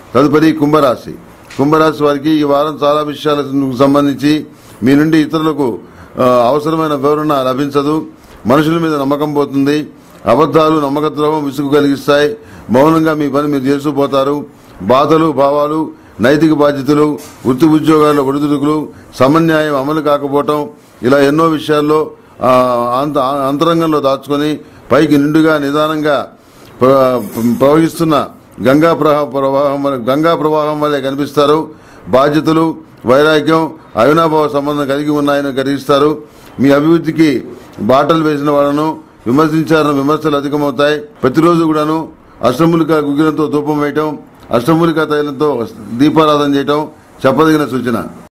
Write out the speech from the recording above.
తదుపరి కుంభరాశి కుంభరాశి వారికి ఈ వారం చాలా విషయాలకు సంబంధించి మీ నుండి ఇతరులకు ఆ, అవసరమైన వివరణ లభించదు మనుషుల మీద నమ్మకం పోతుంది అబద్ధాలు నమ్మకద్రోహం విసుగు కలిగిస్తాయి మౌనంగా మీ పని మీరు చేసుకుపోతారు బాధలు భావాలు నైతిక బాధ్యతలు వృత్తి ఉద్యోగాల్లో ఒడిదుడుకులు సమన్యాయం అమలు కాకపోవటం ఇలా ఎన్నో విషయాల్లో ఆ, అంత- అంతరంగంలో దాచుకొని పైకి నిండుగా నిదానంగా ప్ర- ప్రవహిస్తున్న గంగా ప్రవా- ప్రవాహం వలె- గంగా ప్రవాహం వల్లే కనిపిస్తారు బాధ్యతలు వైరాగ్యం అవినాభావ సంబంధం కలిగి ఉన్నాయని గ్రహిస్తారు మీ అభివృద్ధికి బాటలు వేసిన వాళ్ళను విమర్శించారన్న విమర్శలు అధికమవుతాయి ప్రతిరోజు కూడాను అష్టములిక గుగ్గిలంతో ధూపం వేయటం అష్టములిక తైలంతో దీపారాధన చేయటం చెప్పదగిన సూచన